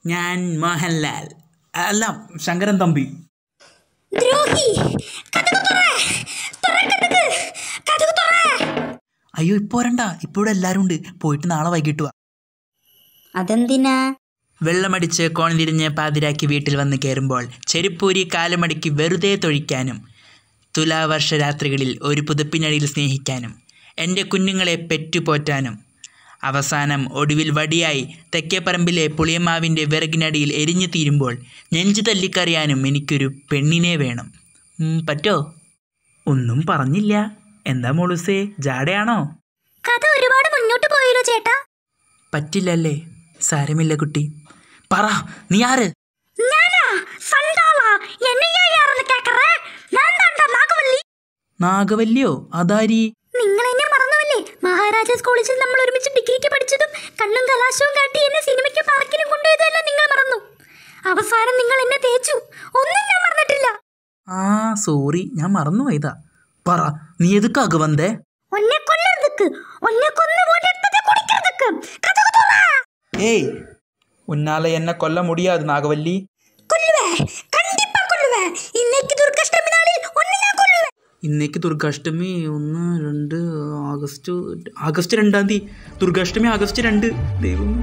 ഞാൻ മോഹൻലാൽ അല്ല ശങ്കരൻ തമ്പി ദ്രോഹി കഥകു തുറ തുറ കഥക് കഥകു തുറ അയ്യോ ഇപ്പോൾ വരണ്ട ഇപ്പോൾ ഇവിടെ എല്ലാവരും ഉണ്ട് പോയിട്ട് നാളെ വൈകിട്ട് വാ അതെന്തിനാ വെള്ളമടിച്ച് കോണിലിരിഞ്ഞ് പാതിരാക്കി വീട്ടിൽ വന്ന് കയറുമ്പോൾ ചെരുപ്പൂരി കാലുമടക്കി വെറുതെ തൊഴിക്കാനും തുലാവർഷ രാത്രികളിൽ ഒരു പുതുപ്പിനടിയിൽ സ്നേഹിക്കാനും എൻ്റെ കുഞ്ഞുങ്ങളെ പെറ്റുപോറ്റാനും അവസാനം ഒടുവിൽ വടിയായി തെക്കേപ്പറമ്പിലെ പുളിയമാവിൻ്റെ വിറകിനടിയിൽ എരിഞ്ഞു തീരുമ്പോൾ നെഞ്ചു തല്ലിക്കറിയാനും എനിക്കൊരു പെണ്ണിനെ വേണം ഉം, പറ്റോ ഒന്നും പറഞ്ഞില്ല എന്താ മോളുസേ ജാടയാണോ കഥ ഒരുപാട് മുന്നോട്ട് പോയല്ലോ ചേട്ടാ പറ്റില്ലല്ലേ സാരമില്ല കുട്ടി പറ നീ ആര് ഞാനാ സണ്ടാളാ എന്നെയാ யாருன்னு കേക്കറേ ഞാൻ താണ്ടാ നാഗവല്ലി നാഗവല്ലിയോ അതാരി നിങ്ങൾ എന്നെ മറന്നുവല്ലേ മഹാരാജാസ് കോളേജിൽ നമ്മൾ ഒരുമിച്ച് ഡിഗ്രിക്ക് പഠിച്ചതും കണ്ണും കലാശവും കാട്ടി എന്നെ സിനിമയ്ക്ക് പാർക്കിനും കൊണ്ടുപോയതെല്ലാം നിങ്ങൾ മറന്നു അവസാനം നിങ്ങൾ എന്നെ തേച്ചു ഒന്നും ഞാൻ മറന്നിട്ടില്ല ആ സോറി ഞാൻ മറന്നുപോയതാ പറ നീ എതുക്കാക വന്നേ ഒന്നെ കൊല്ലരുതുക്ക് ഒന്നെ കൊന്നു പോട്ടെടുത്തത് കുടിക്കരുതുക്ക് കഥകു തുറ ഏയ് ഉന്നാലെ എന്നെ കൊല്ല മുടിയാത് നാഗവല്ലി കൊല്ലുവേ കണ്ടിപ്പാ കൊല്ലുവേ ഇന്നേക്ക് ദുർഗാഷ്ടമി നാളിൽ ഒന്നെ ഞാൻ കൊല്ലുവേ ഇന്നേക്ക് ദുർഗാഷ്ടമി ഒന്ന് രണ്ട് ആഗസ്റ്റ് ആഗസ്റ്റ് രണ്ടാം തീയതി ദുർഗാഷ്ടമി ആഗസ്റ്റ് രണ്ട് ദൈവം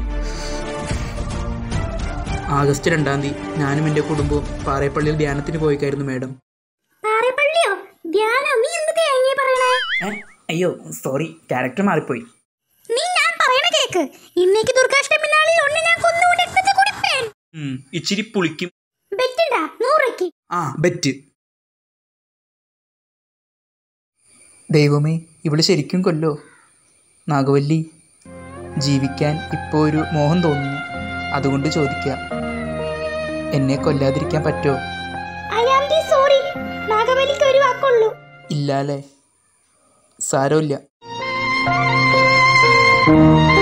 ആഗസ്റ്റ് രണ്ടാം തീയതി ഞാനും എൻ്റെ കുടുംബവും പാറേപ്പള്ളിയിൽ ധ്യാനത്തിന് പോയിക്കായിരുന്നു മാഡം പാറേപ്പള്ളിയോ ധ്യാനം നീ എന്ത് തേങ്ങി പറയണേ അയ്യോ സോറി ക്യാരക്ടർ മാറിപ്പോയി നീ ഞാൻ പറയണ കേക്ക് ഇന്നേക്ക് ദുർഗാഷ്ടമി നാളിൽ ഒന്നെ ഞാൻ കൊന്നുകൂടെടുത്തത് കുടിപ്പേൻ ഉം, ഇച്ചിരി പുളിക്കും ബെറ്റിണ്ടാ നൂറയ്ക്ക് ആ ബെറ്റ് ദൈവമേ ഇവള് ശരിക്കും കൊല്ലോ നാഗവല്ലി ജീവിക്കാൻ ഇപ്പോൾ ഒരു മോഹം തോന്നുന്നു അതുകൊണ്ട് ചോദിക്കാം എന്നെ കൊല്ലാതിരിക്കാൻ പറ്റുമോ ഐ ആം ദി സോറി നാഗവലിക്ക് ഒരു വാക്കുള്ളൂ ഇല്ലാലേ സാരമില്ല ആ